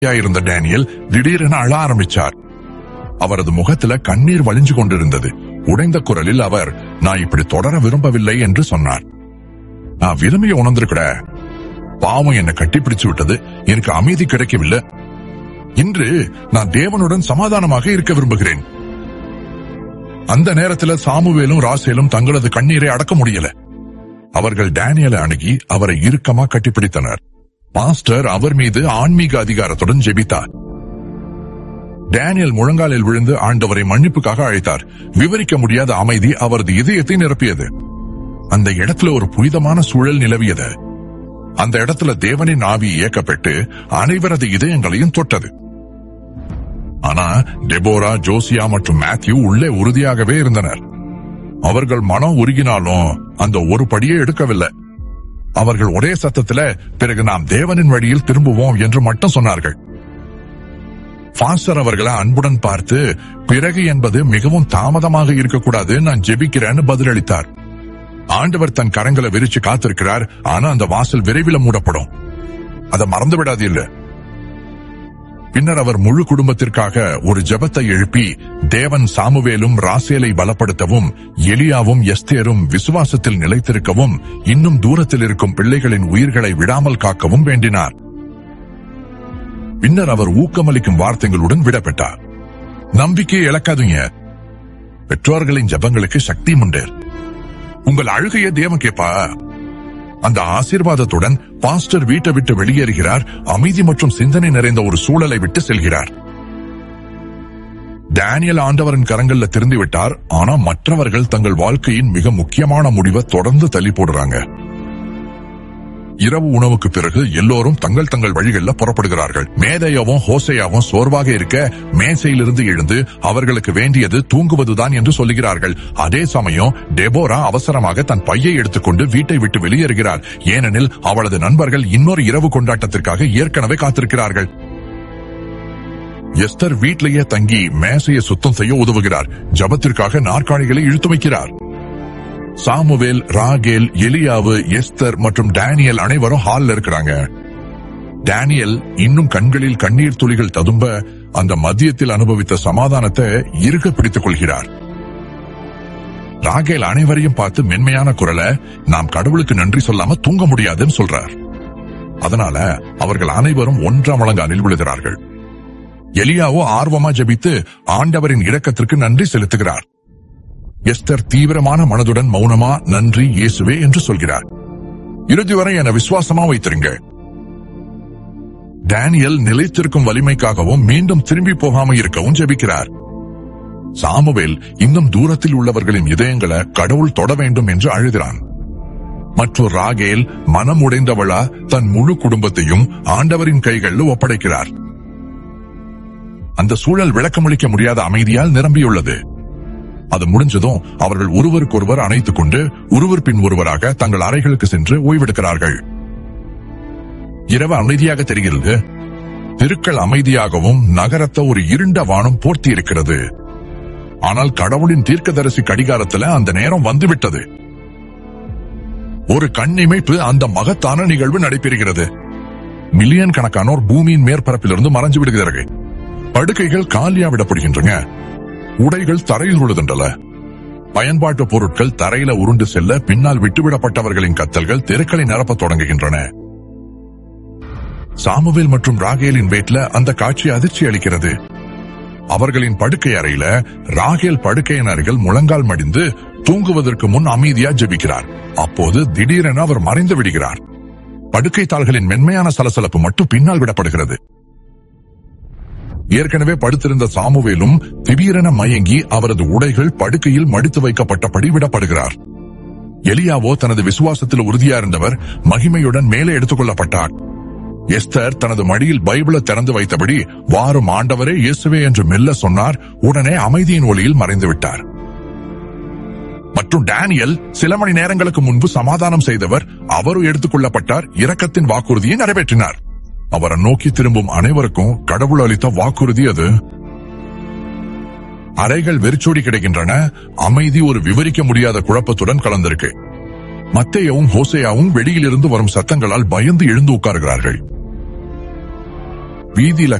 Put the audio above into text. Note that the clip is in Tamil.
இருந்த டேனியல் திடீரென அழ ஆரம்பிச்சார் அவரது முகத்துல கண்ணீர் வழிஞ்சு கொண்டிருந்தது உடைந்த குரலில் அவர் நான் இப்படி தொடர விரும்பவில்லை என்று சொன்னார் நான் விரும்பிய உணர்ந்திருக்கிற பாவம் என்னை கட்டிப்பிடிச்சு விட்டது எனக்கு அமைதி கிடைக்கவில்லை இன்று நான் தேவனுடன் சமாதானமாக இருக்க விரும்புகிறேன் அந்த நேரத்துல சாமுவேலும் ராசேலும் தங்களது கண்ணீரை அடக்க முடியல அவர்கள் டேனியலை அணுகி அவரை இறுக்கமா கட்டிப்பிடித்தனர் பாஸ்டர் அவர் மீது ஆன்மீக அதிகாரத்துடன் ஜெபித்தார் டேனியல் முழங்காலில் விழுந்து ஆண்டவரை மன்னிப்புக்காக அழைத்தார் விவரிக்க முடியாத அமைதி அவரது இதயத்தை நிரப்பியது அந்த இடத்துல ஒரு புனிதமான சூழல் நிலவியது அந்த இடத்துல தேவனின் ஆவி இயக்கப்பட்டு அனைவரது இதயங்களையும் தொட்டது ஆனா டெபோரா ஜோசியா மற்றும் மேத்யூ உள்ளே உறுதியாகவே இருந்தனர் அவர்கள் மனம் உருகினாலும் அந்த ஒரு படியே எடுக்கவில்லை அவர்கள் ஒரே சத்தத்துல பிறகு நாம் தேவனின் வழியில் திரும்புவோம் என்று மட்டும் சொன்னார்கள் பாஸ்டர் அவர்களை அன்புடன் பார்த்து பிறகு என்பது மிகவும் தாமதமாக இருக்கக்கூடாது நான் ஜெபிக்கிறேன்னு பதிலளித்தார் ஆண்டவர் தன் கரங்களை விரிச்சு காத்திருக்கிறார் ஆனா அந்த வாசல் விரைவில் மூடப்படும் அதை மறந்து விடாது இல்ல பின்னர் அவர் முழு குடும்பத்திற்காக ஒரு ஜெபத்தை எழுப்பி தேவன் சாமுவேலும் ராசேலை பலப்படுத்தவும் எலியாவும் எஸ்தேரும் விசுவாசத்தில் நிலைத்திருக்கவும் இன்னும் தூரத்தில் இருக்கும் பிள்ளைகளின் உயிர்களை விடாமல் காக்கவும் வேண்டினார் பின்னர் அவர் ஊக்கமளிக்கும் வார்த்தைகளுடன் விடப்பட்டார் நம்பிக்கையை இழக்காதீங்க பெற்றோர்களின் ஜபங்களுக்கு சக்தி உண்டு உங்கள் அழுகையை தேவன் கேப்பா அந்த ஆசீர்வாதத்துடன் பாஸ்டர் வீட்டை விட்டு வெளியேறுகிறார் அமைதி மற்றும் சிந்தனை நிறைந்த ஒரு சூழலை விட்டு செல்கிறார் டேனியல் ஆண்டவரின் கரங்கள்ல திருந்து விட்டார் ஆனா மற்றவர்கள் தங்கள் வாழ்க்கையின் மிக முக்கியமான முடிவை தொடர்ந்து தள்ளி போடுறாங்க இரவு உணவுக்கு பிறகு எல்லோரும் தங்கள் தங்கள் வழிகளில் புறப்படுகிறார்கள் மேதையாவும் ஹோசையாவும் சோர்வாக இருக்க மேசையிலிருந்து எழுந்து அவர்களுக்கு வேண்டியது தூங்குவதுதான் என்று சொல்லுகிறார்கள் அதே சமயம் டெபோரா அவசரமாக தன் பையை எடுத்துக்கொண்டு வீட்டை விட்டு வெளியேறுகிறார் ஏனெனில் அவளது நண்பர்கள் இன்னொரு இரவு கொண்டாட்டத்திற்காக ஏற்கனவே காத்திருக்கிறார்கள் எஸ்தர் வீட்டிலேயே தங்கி மேசையை சுத்தம் செய்ய உதவுகிறார் ஜபத்திற்காக நாற்காலிகளை இழுத்து வைக்கிறார் சாமுவேல் ராகேல் எலியாவு எஸ்தர் மற்றும் டேனியல் அனைவரும் ஹால்ல இருக்கிறாங்க டேனியல் இன்னும் கண்களில் கண்ணீர் துளிகள் ததும்ப அந்த மதியத்தில் அனுபவித்த சமாதானத்தை இருக பிடித்துக் கொள்கிறார் ராகேல் அனைவரையும் பார்த்து மென்மையான குரலை நாம் கடவுளுக்கு நன்றி சொல்லாம தூங்க முடியாதுன்னு சொல்றார் அதனால அவர்கள் அனைவரும் ஒன்றாம் முழங்காலில் விழுகிறார்கள் எலியாவோ ஆர்வமா ஜெபித்து ஆண்டவரின் இரக்கத்திற்கு நன்றி செலுத்துகிறார் எஸ்தர் தீவிரமான மனதுடன் மௌனமா நன்றி இயேசுவே என்று சொல்கிறார் இறுதி வரை என விசுவாசமா வைத்திருங்க டேனியல் நிலைத்திருக்கும் வலிமைக்காகவும் மீண்டும் திரும்பி போகாம இருக்கவும் ஜெபிக்கிறார் சாமுவேல் இன்னும் தூரத்தில் உள்ளவர்களின் இதயங்களை கடவுள் தொட வேண்டும் என்று அழுகிறான் மற்றும் ராகேல் மனம் உடைந்தவளா தன் முழு குடும்பத்தையும் ஆண்டவரின் கைகளில் ஒப்படைக்கிறார் அந்த சூழல் விளக்கமளிக்க முடியாத அமைதியால் நிரம்பியுள்ளது அது முடிஞ்சதும் அவர்கள் ஒருவருக்கொருவர் அணைத்துக் கொண்டு ஒருவர் பின் ஒருவராக தங்கள் அறைகளுக்கு சென்று ஓய்வெடுக்கிறார்கள் இரவு அமைதியாக தெரிகிறது தெருக்கள் அமைதியாகவும் நகரத்தை ஒரு இருண்ட வானம் போர்த்தி இருக்கிறது ஆனால் கடவுளின் தீர்க்கதரிசி கடிகாரத்துல அந்த நேரம் வந்துவிட்டது ஒரு கண்ணிமைப்பு அந்த மகத்தான நிகழ்வு நடைபெறுகிறது மில்லியன் கணக்கானோர் பூமியின் மேற்பரப்பிலிருந்து மறைஞ்சு விடுகிறார்கள் படுக்கைகள் காலியா விடப்படுகின்றன உடைகள் தரையில் விழுகின்றன பயன்பாட்டு பொருட்கள் தரையில உருண்டு செல்ல பின்னால் விட்டுவிடப்பட்டவர்களின் கத்தல்கள் தெருக்களை நிரப்பத் தொடங்குகின்றன சாமுவேல் மற்றும் ராகேலின் வீட்ல அந்த காட்சி அதிர்ச்சி அளிக்கிறது அவர்களின் படுக்கை அறையில ராகேல் படுக்கையின் அருகில் முழங்கால் மடிந்து தூங்குவதற்கு முன் அமைதியா ஜெபிக்கிறார் அப்போது திடீரென அவர் மறைந்து விடுகிறார் படுக்கை தாள்களின் மென்மையான சலசலப்பு மட்டும் பின்னால் விடப்படுகிறது ஏற்கனவே படுத்திருந்த சாமுவேலும் திடீரென மயங்கி அவரது உடைகள் படுக்கையில் மடித்து வைக்கப்பட்டபடி விடப்படுகிறார் எலியாவோ தனது விசுவாசத்தில் உறுதியா இருந்தவர் மகிமையுடன் மேலே எடுத்துக் கொள்ளப்பட்டார் எஸ்தர் தனது மடியில் பைபிளை திறந்து வைத்தபடி வாரும் ஆண்டவரே இயேசுவே என்று மெல்ல சொன்னார் உடனே அமைதியின் ஒளியில் மறைந்து விட்டார் மற்றும் டேனியல் சில மணி நேரங்களுக்கு முன்பு சமாதானம் செய்தவர் அவரும் எடுத்துக் கொள்ளப்பட்டார் இரக்கத்தின் வாக்குறுதியை நிறைவேற்றினார் அவரை நோக்கி திரும்பும் அனைவருக்கும் கடவுள் அளித்த வாக்குறுதி அது அறைகள் வெறிச்சோடி கிடைக்கின்றன அமைதி ஒரு விவரிக்க முடியாத குழப்பத்துடன் கலந்திருக்கு மத்தேயவும் ஹோசேயாவும் வெளியிலிருந்து வரும் சத்தங்களால் பயந்து எழுந்து உட்காருகிறார்கள் வீதியில